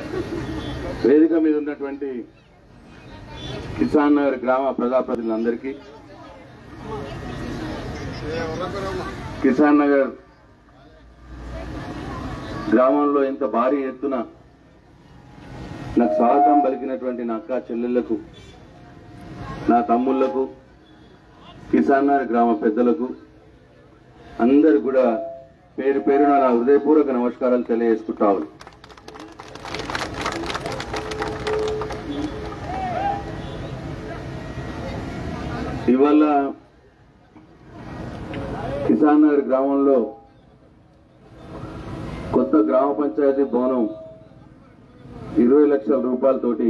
వేదిక మీద ఉన్నటువంటి కిసాన్ నగర్ గ్రామ ప్రజాప్రతినిధులందరికీ కిసాన్ నగర్ గ్రామంలో ఇంత భారీ ఎత్తున నాకు స్వాగతం పలికినటువంటి నా అక్క చెల్లెళ్లకు నా తమ్ముళ్లకు కిసాన్ నగర్ గ్రామ పెద్దలకు అందరు కూడా పేరు పేరున నా హృదయపూర్వక నమస్కారాలు తెలియజేసుకుంటా ఉన్నాను. ఇవాళ కిసాన్ నగర్ గ్రామంలో కొత్త గ్రామ పంచాయతీ భవనం ఇరవై లక్షల రూపాయలతోటి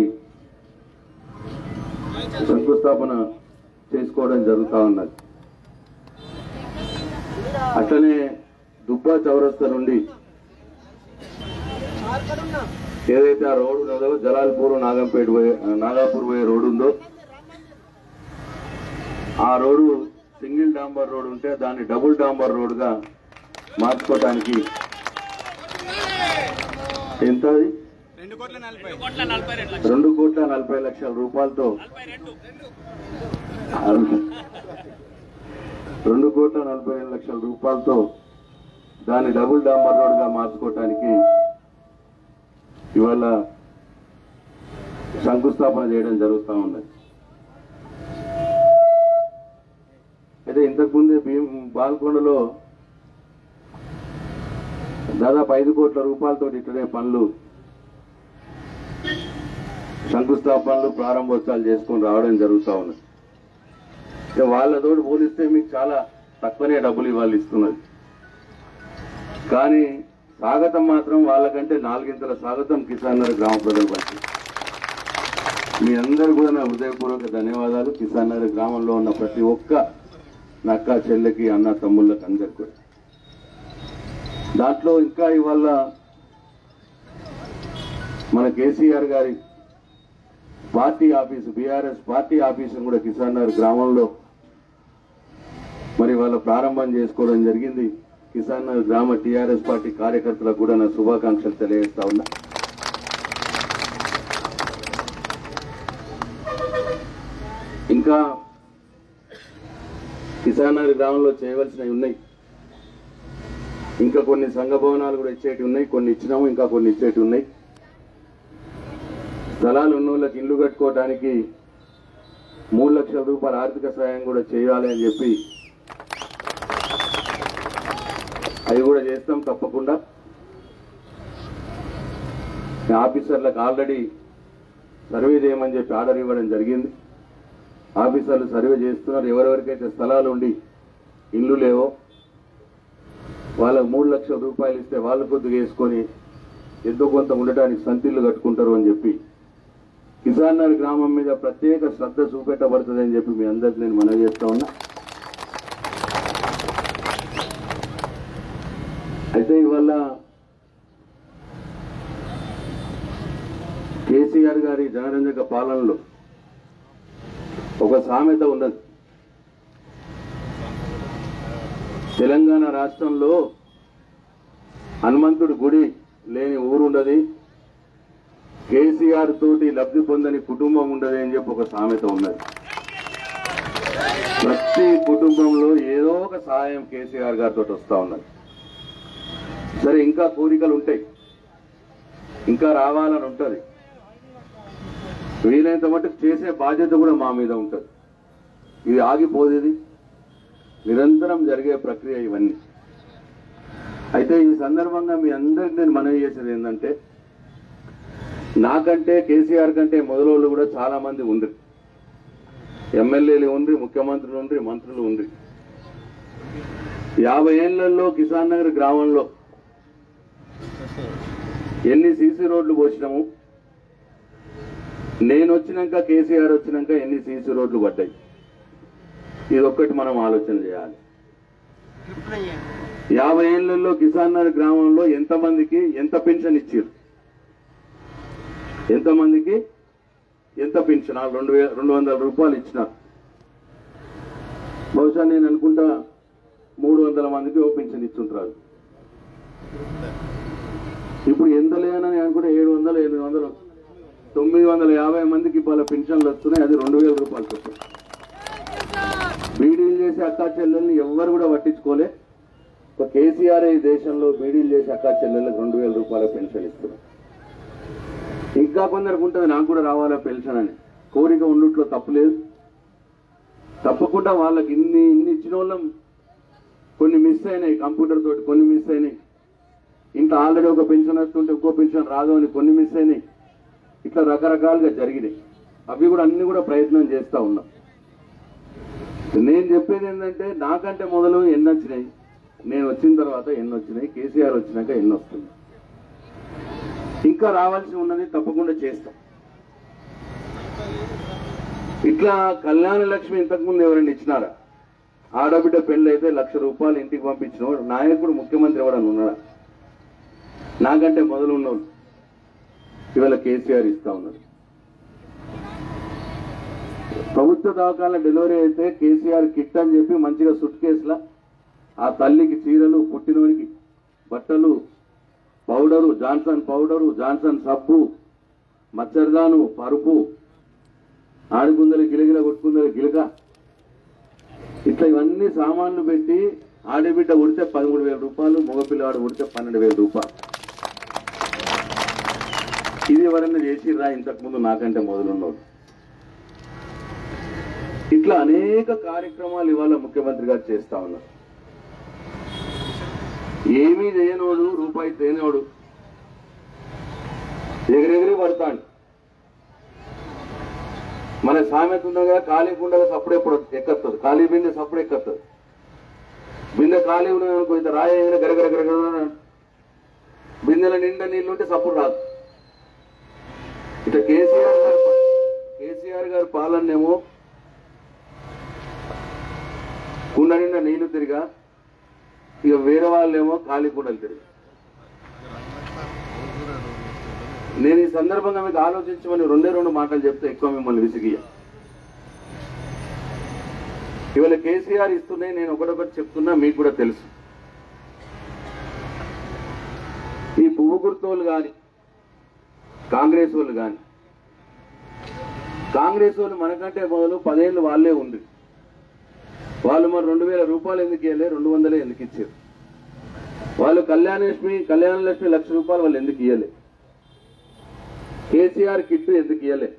శంకుస్థాపన చేసుకోవడం జరుగుతా ఉన్నది అట్లనే దుబ్బా చౌరస్తా నుండి ఏదైతే ఆ రోడ్డు ఉన్నదో జలాల్పూర్ నాగంపేట పోయే నాగాపూర్ పోయే రోడ్డు ఉందో ఆ రోడ్డు సింగిల్ డాంబర్ రోడ్ ఉంటే దాన్ని డబుల్ డాంబర్ రోడ్గా మార్చుకోవటానికి ఎంత అది రెండు కోట్ల నలభై రెండు కోట్ల నలభై లక్షల రూపాయలతో రెండు కోట్ల నలభై ఐదు లక్షల రూపాయలతో దాన్ని డబుల్ డాంబర్ రోడ్ గా మార్చుకోవటానికి ఇవాళ శంకుస్థాపన చేయడం జరుగుతూ ఉన్నది అయితే ఇంతకుముందే భీం బాల్కొండలో దాదాపు ఐదు కోట్ల రూపాయలతో ఇక్కడే పనులు శంకుస్థాపనలు ప్రారంభోత్సవాలు చేసుకొని రావడం జరుగుతూ ఉన్నది ఇక వాళ్ళతోటి పోలిస్తే మీకు చాలా తక్కువనే డబ్బులు ఇవాళ ఇస్తున్నది కానీ స్వాగతం మాత్రం వాళ్ళకంటే నాలుగింతల స్వాగతం కిసాన్ నగర్ గ్రామ ప్రజలు పంచి మీ అందరు కూడా నా హృదయపూర్వక ధన్యవాదాలు కిసాన్ నగర్ గ్రామంలో ఉన్న ప్రతి ఒక్క నక్క చెల్లెకి అన్న తమ్ముళ్ళకి అందరికి కూడా దాంట్లో ఇంకా ఇవాళ మన కేసీఆర్ గారి పార్టీ ఆఫీసు బీఆర్ఎస్ పార్టీ ఆఫీసును కూడా కిసాన్ నగర్ గ్రామంలో మరి వాళ్ళ ప్రారంభం చేసుకోవడం జరిగింది కిసాన్ నగర్ గ్రామ టీఆర్ఎస్ పార్టీ కార్యకర్తలకు కూడా నా శుభాకాంక్షలు తెలియజేస్తా ఉన్నా ఇంకా కిసాన్ నగర్ గ్రామంలో చేయవలసినవి ఉన్నాయి ఇంకా కొన్ని సంఘ భవనాలు కూడా ఇచ్చేటి ఉన్నాయి కొన్ని ఇచ్చినాము ఇంకా కొన్ని ఇచ్చేటి ఉన్నాయి స్థలాలు ఉన్న వాళ్ళకి ఇల్లు కట్టుకోవడానికి మూడు లక్షల రూపాయల ఆర్థిక సహాయం కూడా చేయాలి అని చెప్పి అవి కూడా చేస్తాం తప్పకుండా ఆఫీసర్లకు ఆల్రెడీ సర్వే చేయమని చెప్పి ఆర్డర్ ఇవ్వడం జరిగింది ఆఫీసర్లు సర్వే చేస్తున్నారు ఎవరెవరికైతే స్థలాలు ఉండి ఇల్లు లేవో వాళ్ళకు మూడు లక్షల రూపాయలు ఇస్తే వాళ్ళు కొద్దిగా వేసుకొని ఎంతో కొంత ఉండటానికి సంతిల్లు కట్టుకుంటారు అని చెప్పి కిసాన్ నగర్ గ్రామం మీద ప్రత్యేక శ్రద్ధ చూపెట్టబడుతుంది అని చెప్పి మీ అందరికి నేను మనవి చేస్తా ఉన్నా అయితే ఇవాళ కేసీఆర్ గారి జనరంజక పాలనలో ఒక సామెత ఉన్నది తెలంగాణ రాష్ట్రంలో హనుమంతుడి గుడి లేని ఊరుండది కేసీఆర్ తోటి లబ్ధి పొందని కుటుంబం ఉండదు అని చెప్పి ఒక సామెత ఉన్నది ప్రతి కుటుంబంలో ఏదో ఒక సహాయం కేసీఆర్ గారితో వస్తా ఉన్నది సరే ఇంకా కోరికలు ఉంటాయి ఇంకా రావాలని ఉంటది వీలైనంత మటుకు చేసే బాధ్యత కూడా మా మీద ఉంటది ఇది ఆగిపోదు ఇది నిరంతరం జరిగే ప్రక్రియ ఇవన్నీ అయితే ఈ సందర్భంగా మీ అందరికి నేను మనవి చేసేది ఏంటంటే నాకంటే కేసీఆర్ కంటే మొదలోళ్ళు కూడా చాలా మంది ఉండ్రి ఎమ్మెల్యేలు ఉండ్రి ముఖ్యమంత్రులు ఉండ్రి మంత్రులు ఉండ్రి యాభై ఏళ్లలో కిసాన్ నగర్ గ్రామంలో ఎన్ని సీసీ రోడ్లు పోసినాము నేను వచ్చినాక కేసీఆర్ వచ్చినాక ఎన్ని సీసీ రోడ్లు పడ్డాయి ఇది ఒక్కటి మనం ఆలోచన చేయాలి యాభై ఏళ్లలో కిసాన్ నగర్ గ్రామంలో ఎంతమందికి ఎంత పెన్షన్ ఇచ్చారు ఎంతమందికి ఎంత పెన్షన్ రెండు వే రెండు వందల రూపాయలు ఇచ్చిన బహుశా నేను అనుకుంటా మూడు వందల మందికి ఓ పెన్షన్ ఇచ్చుంటారు ఇప్పుడు ఎంత లేదని అనుకుంటే ఏడు వందలు ఎనిమిది వందలు తొమ్మిది వందల యాభై మందికి ఇవాళ పెన్షన్లు వస్తున్నాయి అది రెండు వేల రూపాయలు చొప్పున బీడీలు చేసే అక్కా చెల్లెల్ని ఎవ్వరు కూడా పట్టించుకోలే ఒక కేసీఆర్ ఈ దేశంలో బీడీలు చేసే అక్కా చెల్లెళ్ళకి రెండు వేల రూపాయల పెన్షన్ ఇస్తున్నారు ఇంకా కొందరికి ఉంటుంది నాకు కూడా రావాలా పెన్షన్ అని కోరిక ఉండుట్లో తప్పులేదు తప్పకుండా వాళ్ళకి ఇన్ని ఇన్ని ఇచ్చిన వాళ్ళం కొన్ని మిస్ అయినాయి కంప్యూటర్ తోటి కొన్ని మిస్ అయినాయి ఇంకా ఆల్రెడీ ఒక పెన్షన్ వస్తుంటే ఇంకో పెన్షన్ రాదు అని కొన్ని మిస్ అయినాయి ఇట్లా రకరకాలుగా జరిగినాయి అవి కూడా అన్ని కూడా ప్రయత్నం చేస్తా ఉన్నాం నేను చెప్పేది ఏంటంటే నాకంటే మొదలు ఎన్ని వచ్చినాయి నేను వచ్చిన తర్వాత ఎన్ని వచ్చినాయి కేసీఆర్ వచ్చినాక ఎన్ని వస్తున్నాయి ఇంకా రావాల్సి ఉన్నది తప్పకుండా చేస్తాం ఇట్లా కళ్యాణ లక్ష్మి ఇంతకుముందు ఎవరైనా ఇచ్చినారా ఆడబిడ్డ పెళ్లి అయితే లక్ష రూపాయలు ఇంటికి పంపించిన నాయకుడు ముఖ్యమంత్రి ఎవడని ఉన్నాడా నాకంటే మొదలు ఉన్నోళ్ళు ఇవాళ కేసీఆర్ ఇస్తా ఉన్నారు ప్రభుత్వ దవాఖాన డెలివరీ అయితే కేసీఆర్ కిట్ అని చెప్పి మంచిగా సుట్ కేసులా ఆ తల్లికి చీరలు పుట్టినోనికి బట్టలు పౌడరు జాన్సన్ పౌడరు జాన్సన్ సబ్బు మచ్చర్దాను పరుపు ఆడిగుందలు గిలగిల కొట్టుకుందలు గిలక ఇట్లా ఇవన్నీ సామాన్లు పెట్టి ఆడబిడ్డ ఉడితే పదమూడు వేల రూపాయలు మగపిల్లవాడు ఉడితే పన్నెండు వేల రూపాయలు ఇది ఎవరన్నా చేసిర్రా ఇంతకుముందు నాకంటే మొదలున్నోడు ఇట్లా అనేక కార్యక్రమాలు ఇవాళ ముఖ్యమంత్రి గారు చేస్తా ఉన్నారు ఏమీ చేయనోడు రూపాయి తేనోడు ఎగిరెగిరి పడతాడు మన సామెత ఉండగా ఖాళీ కుండగా సప్పుడు ఎప్పుడు ఎక్కత్తది ఖాళీ బిందె సప్పుడు ఎక్కత్తది బిందె ఖాళీ ఉన్నది అనుకో ఇంత రాయ గరగర గరగర బిందెల నిండా నీళ్ళు ఉంటే సప్పుడు రాదు ఇట్లా కేసీఆర్ గారు కేసీఆర్ గారు పాలనేమో కుండ నిండా నీళ్లు తిరిగా ఇక వేరే వాళ్ళేమో ఖాళీ కుండలు తిరిగా నేను ఈ సందర్భంగా మీకు ఆలోచించమని రెండే రెండు మాటలు చెప్తే ఎక్కువ మిమ్మల్ని విసిగియ ఇవాళ కేసీఆర్ ఇస్తున్నాయి నేను ఒకటొకటి చెప్తున్నా మీకు కూడా తెలుసు ఈ పువ్వు గుర్తోళ్ళు కానీ కాంగ్రెస్ వాళ్ళు కానీ కాంగ్రెస్ వాళ్ళు మనకంటే మొదలు పదేళ్ళు వాళ్ళే ఉంది వాళ్ళు మరి రెండు వేల రూపాయలు ఎందుకు ఇవ్వలే రెండు వందలే ఎందుకు ఇచ్చారు వాళ్ళు కళ్యాణలక్ష్మి కళ్యాణ లక్ష్మి లక్ష రూపాయలు వాళ్ళు ఎందుకు ఇవ్వలే కేసీఆర్ కిట్ ఎందుకు ఇవ్వలే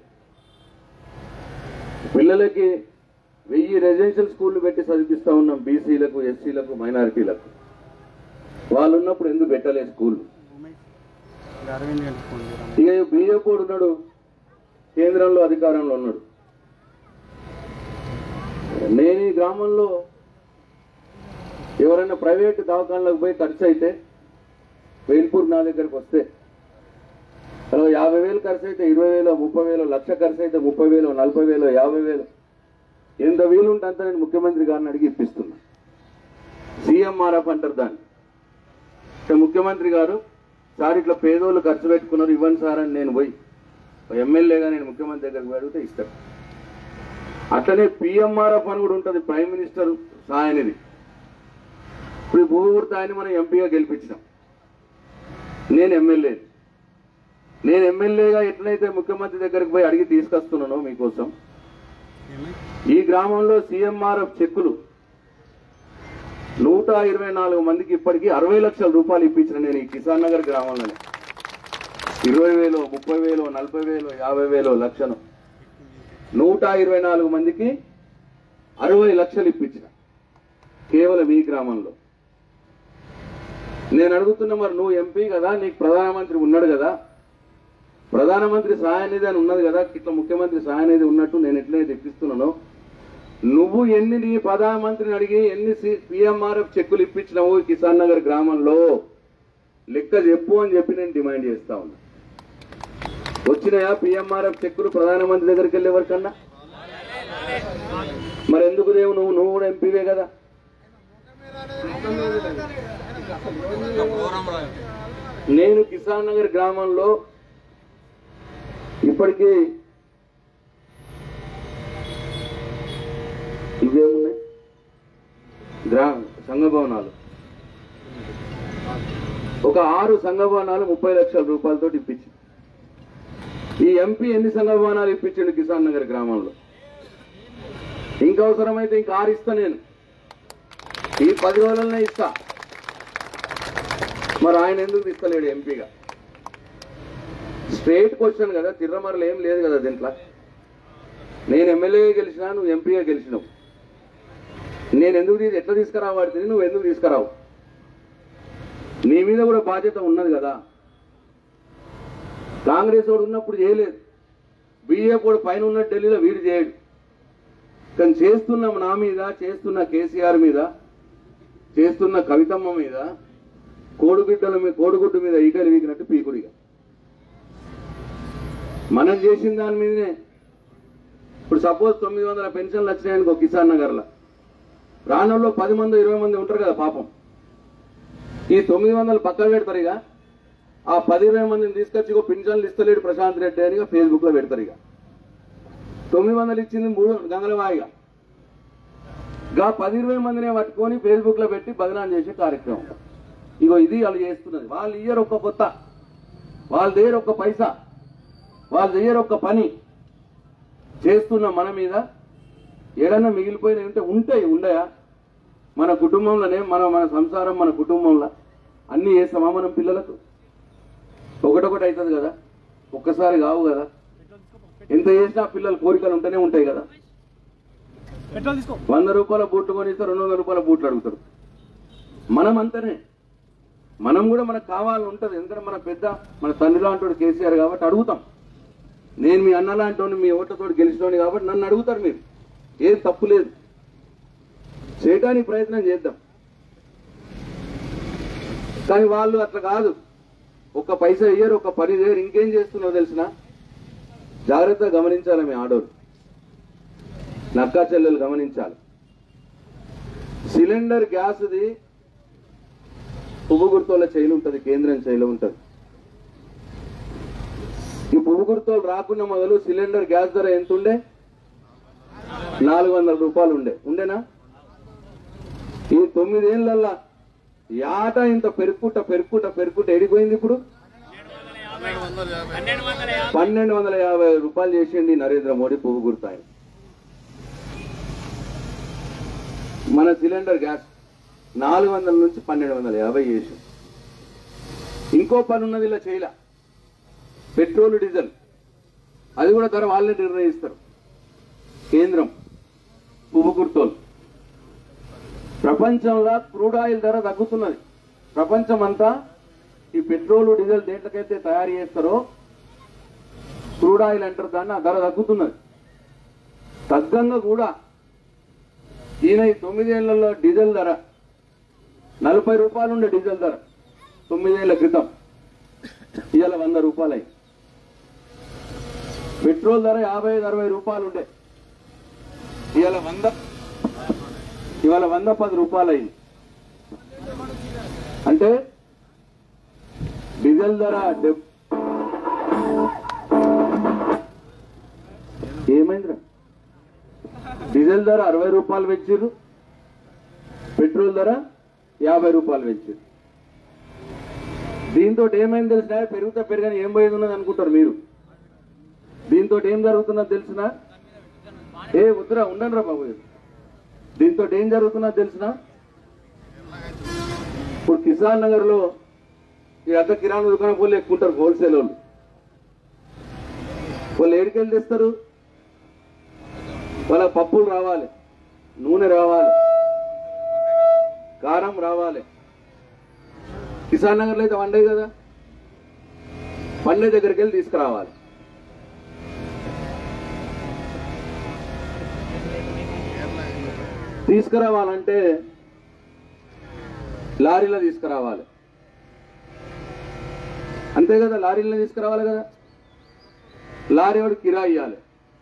పిల్లలకి వెయ్యి రెసిడెన్షియల్ స్కూళ్ళు పెట్టి చదివిస్తా ఉన్నాం బీసీలకు ఎస్సీలకు మైనారిటీలకు వాళ్ళు ఉన్నప్పుడు ఎందుకు పెట్టలే స్కూల్ అరవింద్ గారికి ఫోన్ చేయరా ఇక బీజేపీ ఉన్నాడు కేంద్రంలో అధికారంలో ఉన్నాడు నేను ఈ గ్రామంలో ఎవరైనా ప్రైవేట్ దవాఖానలకు పోయి ఖర్చు అయితే వేల్పూర్ నా దగ్గరకు వస్తే అలా యాభై వేలు ఖర్చు అయితే ఇరవై వేలు ముప్పై వేలు లక్ష ఖర్చు అయితే ముప్పై వేలు నలభై వేలు యాభై వేలు ఎంత వీలు ఉంటే అంత నేను ముఖ్యమంత్రి గారిని అడిగి ఇప్పిస్తున్నా సీఎంఆర్ఎఫ్ అంటారు దాన్ని అంటే ముఖ్యమంత్రి గారు సార్ ఇట్లా పేదోళ్ళు ఖర్చు పెట్టుకున్నారు ఇవ్వండి సార్ అని నేను పోయి ఓ ఎమ్మెల్యేగా నేను ముఖ్యమంత్రి దగ్గరికి పోయి అడిగితే ఇస్తాను అట్లనే పిఎంఆర్ఎఫ్ అని కూడా ఉంటుంది ప్రైమ్ మినిస్టర్ సాయనిది ఇప్పుడు ఈ భూగుర్త ఆయన మనం ఎంపీగా గెలిపించినాం నేను ఎమ్మెల్యే నేను ఎమ్మెల్యేగా ఎట్లయితే ముఖ్యమంత్రి దగ్గరికి పోయి అడిగి తీసుకొస్తున్నానో మీకోసం ఏమై ఈ గ్రామంలో సీఎంఆర్ఎఫ్ చెక్కులు నూట ఇరవై నాలుగు మందికి ఇప్పటికీ అరవై లక్షల రూపాయలు ఇప్పించిన నేను ఈ కిసాన్ నగర్ గ్రామంలోనే ఇరవై వేలు ముప్పై వేలు నలభై వేలు యాభై వేలు లక్షను నూట ఇరవై నాలుగు మందికి అరవై లక్షలు ఇప్పించిన కేవలం ఈ గ్రామంలో నేను అడుగుతున్నా మరి నువ్వు ఎంపీ కదా నీకు ప్రధానమంత్రి ఉన్నాడు కదా ప్రధానమంత్రి సహాయనిధి అని ఉన్నది కదా ఇట్లా ముఖ్యమంత్రి సహాయనిధి ఉన్నట్టు నేను ఎట్లయితే ఇప్పిస్తున్నానో నువ్వు ఎన్ని నీ ప్రధానమంత్రిని అడిగి ఎన్ని పిఎంఆర్ఎఫ్ చెక్కులు ఇప్పించినావు ఈ కిసాన్ నగర్ గ్రామంలో లెక్క చెప్పు అని చెప్పి నేను డిమాండ్ చేస్తా ఉన్నా వచ్చినాయా పిఎంఆర్ఎఫ్ చెక్కులు ప్రధానమంత్రి దగ్గరికి వెళ్ళే వరకన్నా మరి ఎందుకు దేవు నువ్వు నువ్వు కూడా ఎంపీవే కదా నేను కిసాన్ నగర్ గ్రామంలో ఇప్పటికీ ఇవేమున్నాయి గ్రా సంఘ భవనాలు ఒక ఆరు సంఘభవనాలు ముప్పై లక్షల రూపాయలతో ఇప్పించింది ఈ ఎంపీ ఎన్ని సంఘభవనాలు ఇప్పించిండు కిసాన్ నగర్ గ్రామంలో ఇంకా అవసరమైతే ఇంకా ఆరు ఇస్తా నేను ఈ పది రోజులనే ఇస్తా మరి ఆయన ఎందుకు ఇస్తలేడు ఎంపీగా స్ట్రైట్ క్వశ్చన్ కదా తిర్రమరలు ఏం లేదు కదా దీంట్లో నేను ఎమ్మెల్యేగా గెలిచినా నువ్వు ఎంపీగా గెలిచినావు నేను ఎందుకు తీ- ఎట్లా తీసుకురావాడుతుంది నువ్వు ఎందుకు తీసుకురావు నీ మీద కూడా బాధ్యత ఉన్నది కదా కాంగ్రెస్ వాడు ఉన్నప్పుడు చేయలేదు బీజేపీ వాడు పైన ఉన్న ఢిల్లీలో వీడు చేయడు కానీ చేస్తున్న నా మీద చేస్తున్న కేసీఆర్ మీద చేస్తున్న కవితమ్మ మీద కోడిగుడ్డల మీద కోడిగుడ్డు మీద ఈకలు వీకినట్టు పీకుడిగా మనం చేసిన దాని మీదనే ఇప్పుడు సపోజ్ తొమ్మిది వందల పెన్షన్లు వచ్చినాయనుకో కిసాన్ నగర్లో రానుల్లో పది మంది ఇరవై మంది ఉంటారు కదా పాపం ఈ తొమ్మిది వందలు పక్కన పెడతారు ఇక ఆ పది ఇరవై మందిని తీసుకొచ్చి ఇగో పింఛన్లు ఇస్తలేడు ప్రశాంత్ రెడ్డి అని ఫేస్బుక్ లో పెడతారు ఇక తొమ్మిది వందలు ఇచ్చింది మూడు గంగలవాయిగా గా పది ఇరవై మందినే పట్టుకొని ఫేస్బుక్ లో పెట్టి బదనాం చేసే కార్యక్రమం ఇగో ఇది వాళ్ళు చేస్తున్నది వాళ్ళు ఇయ్యరు ఒక్క కొత్త వాళ్ళ దగ్గర ఒక్క పైసా వాళ్ళ దగ్గర ఒక్క పని చేస్తున్న మన మీద ఏడన్నా మిగిలిపోయిన ఉంటే ఉంటాయి ఉండయా మన కుటుంబంలోనే మన మన సంసారం మన కుటుంబంలో అన్ని చేస్తామా మనం పిల్లలకు ఒకటొకటి అవుతుంది కదా ఒక్కసారి కావు కదా ఎంత చేసినా పిల్లల కోరికలు ఉంటూనే ఉంటాయి కదా పెట్రోల్ తీసుకో వంద రూపాయల బూట్లు కొనిస్తే రెండు వందల రూపాయల బూట్లు అడుగుతారు మనం అంతనే మనం కూడా మనకు కావాలని ఉంటుంది ఎందుకంటే మన పెద్ద మన తండ్రి లాంటి కేసీఆర్ కాబట్టి అడుగుతాం నేను మీ అన్న లాంటి మీ ఓట్లతో గెలిచినోని కాబట్టి నన్ను అడుగుతారు మీరు ఏం తప్పు లేదు చేయడానికి ప్రయత్నం చేద్దాం కానీ వాళ్ళు అట్లా కాదు ఒక్క పైసా ఇయ్యరు ఒక పని చేయరు ఇంకేం చేస్తున్నావు తెలిసిన జాగ్రత్తగా గమనించాలి మీ ఆడోరు నక్కా చెల్లెలు గమనించాలి సిలిండర్ గ్యాస్ది పువ్వు గుర్తోల చైలు ఉంటుంది కేంద్రం చైలు ఉంటుంది ఈ పువ్వు గుర్తోలు రాకుండా మొదలు సిలిండర్ గ్యాస్ ధర ఎంత ఉండే నాలుగు వందల రూపాయలు ఉండే ఉండేనా ఈ తొమ్మిదేళ్లల్లా యాట ఇంత పెరుక్కుంట పెరుక్కుంట పెరుక్కుంట ఎడిపోయింది ఇప్పుడు పన్నెండు వందల యాభై రూపాయలు చేసింది నరేంద్ర మోడీ పువ్వు గుర్తాయి మన సిలిండర్ గ్యాస్ నాలుగు వందల నుంచి పన్నెండు వందల యాభై చేసి ఇంకో పని ఉన్నది ఇలా చేయలే పెట్రోల్ డీజిల్ అది కూడా ధర వాళ్ళే నిర్ణయిస్తారు కేంద్రం పువ్వు గుర్తోలు ప్రపంచంలో క్రూడ్ ఆయిల్ ధర తగ్గుతున్నది ప్రపంచం అంతా ఈ పెట్రోల్ డీజిల్ దేంట్లకైతే తయారు చేస్తారో క్రూడ్ ఆయిల్ అంటారు దాన్ని ఆ ధర తగ్గుతున్నది తగ్గంగా కూడా ఈయన ఈ తొమ్మిదేళ్లలో డీజిల్ ధర నలభై రూపాయలు ఉండే డీజిల్ ధర తొమ్మిదేళ్ల క్రితం ఇవాళ వంద రూపాయలు అయింది పెట్రోల్ ధర యాభై ఐదు అరవై రూపాయలు ఉండే ఇవాళ వంద ఇవాళ వంద పది రూపాయలు అయింది అంటే డీజిల్ ధర డెబ్ ఏమైందిరా డీజిల్ ధర అరవై రూపాయలు పెంచారు పెట్రోల్ ధర యాభై రూపాయలు పెంచారు దీంతో ఏమైంది తెలిసిన పెరుగుతా పెరగని ఏం పోయేది ఉన్నది అనుకుంటారు మీరు దీంతో ఏం జరుగుతున్నది తెలిసిన ఏ వద్దురా ఉండండి రా బాబు దీంతో ఏం జరుగుతున్నది తెలిసిన ఇప్పుడు కిసాన్ నగర్ లో ఈ అద్ద కిరాణా దుకాణం వాళ్ళు ఎక్కుంటారు హోల్సేల్ వాళ్ళు వాళ్ళు ఏడికెళ్ళి తెస్తారు వాళ్ళ పప్పులు రావాలి నూనె రావాలి కారం రావాలి కిసాన్ నగర్లో అయితే వండే కదా పండే దగ్గరికి వెళ్ళి తీసుకురావాలి తీసుకురావాలంటే లారీలో తీసుకురావాలి అంతే కదా లారీలో తీసుకురావాలి కదా లారీ వాడు కిరాయి ఇవ్వాలి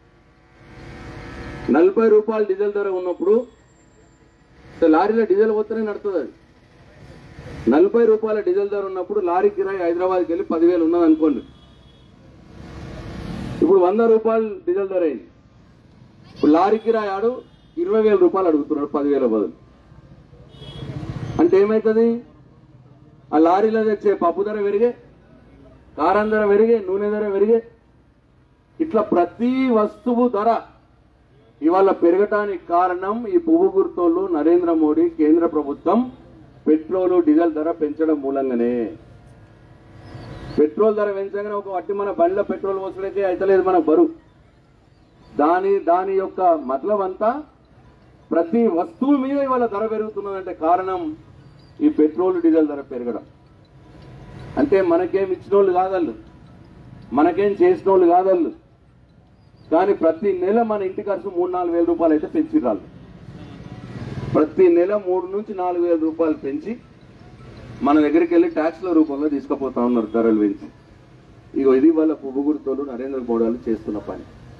నలభై రూపాయలు డీజిల్ ధర ఉన్నప్పుడు అంటే లారీలో డీజిల్ పోతేనే నడుతుంది అది నలభై రూపాయల డీజిల్ ధర ఉన్నప్పుడు లారీ కిరాయి హైదరాబాద్కి వెళ్ళి పదివేలు ఉన్నది అనుకోండి ఇప్పుడు వంద రూపాయలు డీజిల్ ధర అయింది ఇప్పుడు లారీ కిరాయి ఆడు ఇరవై వేల రూపాయలు అడుగుతున్నాడు పదివేల బదులు అంటే ఏమవుతుంది ఆ లారీలో తెచ్చే పప్పు ధర పెరిగే కారం ధర పెరిగే నూనె ధర పెరిగే ఇట్లా ప్రతి వస్తువు ధర ఇవాళ పెరగటానికి కారణం ఈ పువ్వు గుర్తోళ్ళు నరేంద్ర మోడీ కేంద్ర ప్రభుత్వం పెట్రోలు డీజిల్ ధర పెంచడం మూలంగానే పెట్రోల్ ధర పెంచగానే ఒక వట్టి మన బండ్ల పెట్రోల్ వసూలైతే అయితలేదు మనకు బరువు దాని దాని యొక్క మతలం అంతా ప్రతి వస్తువు మీద ఇవాళ ధర పెరుగుతున్నదంటే కారణం ఈ పెట్రోల్ డీజిల్ ధర పెరగడం అంటే మనకేం ఇచ్చిన వాళ్ళు కాదళ్ళు మనకేం చేసిన వాళ్ళు కాదళ్ళు కానీ ప్రతి నెల మన ఇంటి ఖర్చు మూడు నాలుగు వేల రూపాయలు అయితే పెంచిరాళ్ళు ప్రతి నెల మూడు నుంచి నాలుగు వేల రూపాయలు పెంచి మన దగ్గరికి వెళ్ళి ట్యాక్స్ల రూపంలో తీసుకుపోతా ఉన్నారు ధరలు పెంచి ఇగో ఇది వాళ్ళ పువ్వు గుర్తులు నరేంద్ర మోడీ వాళ్ళు చేస్తున్న పని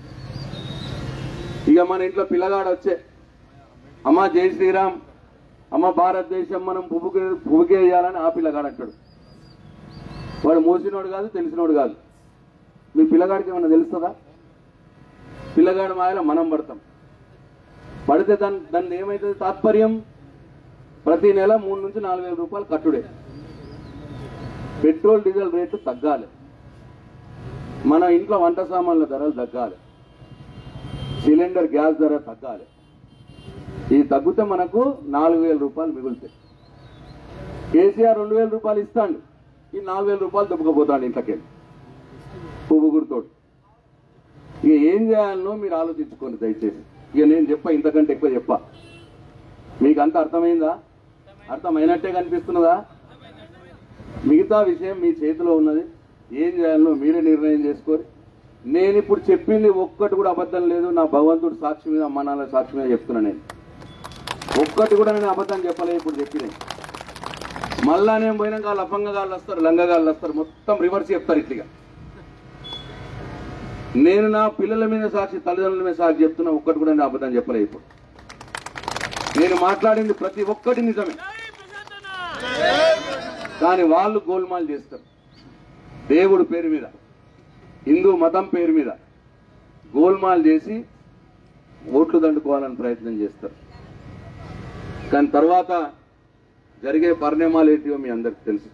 ఇక మన ఇంట్లో పిల్లగాడు వచ్చే అమ్మ జై శ్రీరామ్ అమ్మ భారతదేశం మనం పువ్వుకి పువ్వుకే వేయాలని ఆ పిల్లగాడు అంటాడు వాడు మోసినోడు కాదు తెలిసినోడు కాదు మీ పిల్లగాడికి ఏమన్నా తెలుస్తుందా పిల్లగాడి మాయలో మనం పడతాం పడితే దాని దాన్ని ఏమైతుంది తాత్పర్యం ప్రతి నెల మూడు నుంచి నాలుగు వేల రూపాయలు కట్టుడే పెట్రోల్ డీజిల్ రేటు తగ్గాలి మన ఇంట్లో వంట సామాన్ల ధరలు తగ్గాలి సిలిండర్ గ్యాస్ ధర తగ్గాలి ఇది తగ్గితే మనకు నాలుగు వేల రూపాయలు మిగులుతాయి కేసీఆర్ రెండు వేల రూపాయలు ఇస్తాడు ఈ నాలుగు వేల రూపాయలు దెబ్బకపోతాడు ఇంట్లోకి పువ్వు గుర్తోడు ఇక ఏం చేయాలనో మీరు ఆలోచించుకోండి దయచేసి ఇక నేను చెప్పా ఇంతకంటే ఎక్కువ చెప్పా మీకు అంత అర్థమైందా అర్థమైనట్టే కనిపిస్తున్నదా మిగతా విషయం మీ చేతిలో ఉన్నది ఏం చేయాలనో మీరే నిర్ణయం చేసుకోరు నేను ఇప్పుడు చెప్పింది ఒక్కటి కూడా అబద్ధం లేదు నా భగవంతుడు సాక్షి మీద అమ్మ నాన్న సాక్షి మీద చెప్తున్నా నేను ఒక్కటి కూడా నేను అబద్ధం చెప్పలేదు ఇప్పుడు చెప్పినాయి మళ్ళా నేను పోయినాక వాళ్ళు అపంగగాళ్ళు వస్తారు లంగగాళ్ళు వస్తారు మొత్తం రివర్స్ చెప్తారు ఇట్లా నేను నా పిల్లల మీద సాక్షి తల్లిదండ్రుల మీద సాక్షి చెప్తున్నా ఒక్కటి కూడా నేను అబద్ధం చెప్పలేదు ఇప్పుడు నేను మాట్లాడింది ప్రతి ఒక్కటి నిజమే కానీ వాళ్ళు గోల్మాల్ చేస్తారు దేవుడు పేరు మీద హిందూ మతం పేరు మీద గోల్మాల్ చేసి ఓట్లు దండుకోవాలని ప్రయత్నం చేస్తారు కానీ తర్వాత జరిగే పరిణామాలు ఏంటివో మీ అందరికి తెలుసు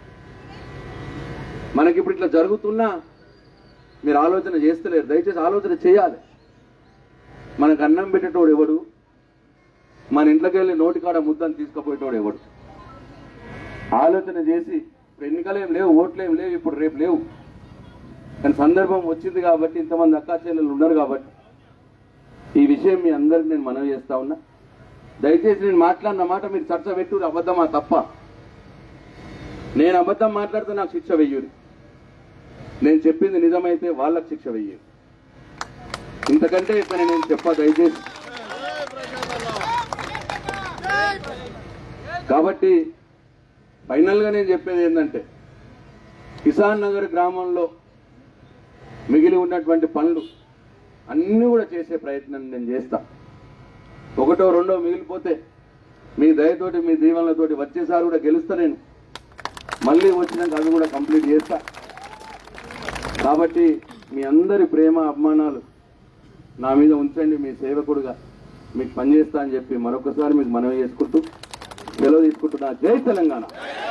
మనకి ఇప్పుడు ఇట్లా జరుగుతున్నా మీరు ఆలోచన చేస్తలేరు దయచేసి ఆలోచన చేయాలి మనకు అన్నం పెట్టేటోడు ఎవడు మన ఇంట్లోకి వెళ్ళి నోటికాడ ముద్దని తీసుకుపోయేటోడు ఎవడు ఆలోచన చేసి ఇప్పుడు ఎన్నికలేం లేవు ఓట్లేం లేవు ఇప్పుడు రేపు లేవు కానీ సందర్భం వచ్చింది కాబట్టి ఇంతమంది అక్కా చెల్లెలు ఉన్నారు కాబట్టి ఈ విషయం మీ అందరికి నేను మనవి చేస్తా ఉన్నా దయచేసి నేను మాట్లాడిన మాట మీరు చర్చ పెట్టు అబద్ధమా తప్ప నేను అబద్ధం మాట్లాడితే నాకు శిక్ష వెయ్యూరి నేను చెప్పింది నిజమైతే వాళ్ళకి శిక్ష వెయ్యూరి ఇంతకంటే ఇక్కడ నేను చెప్పా దయచేసి కాబట్టి ఫైనల్ గా నేను చెప్పేది ఏంటంటే కిసాన్ నగర్ గ్రామంలో మిగిలి ఉన్నటువంటి పనులు అన్ని కూడా చేసే ప్రయత్నం నేను చేస్తా ఒకటో రెండో మిగిలిపోతే మీ దయతోటి మీ దీవెనలతోటి వచ్చేసారి కూడా గెలుస్తా నేను మళ్ళీ వచ్చినాక అవి కూడా కంప్లీట్ చేస్తా కాబట్టి మీ అందరి ప్రేమ అభిమానాలు నా మీద ఉంచండి మీ సేవకుడుగా మీకు పనిచేస్తా అని చెప్పి మరొకసారి మీకు మనవి చేసుకుంటూ సెలవు తీసుకుంటున్నా జై తెలంగాణ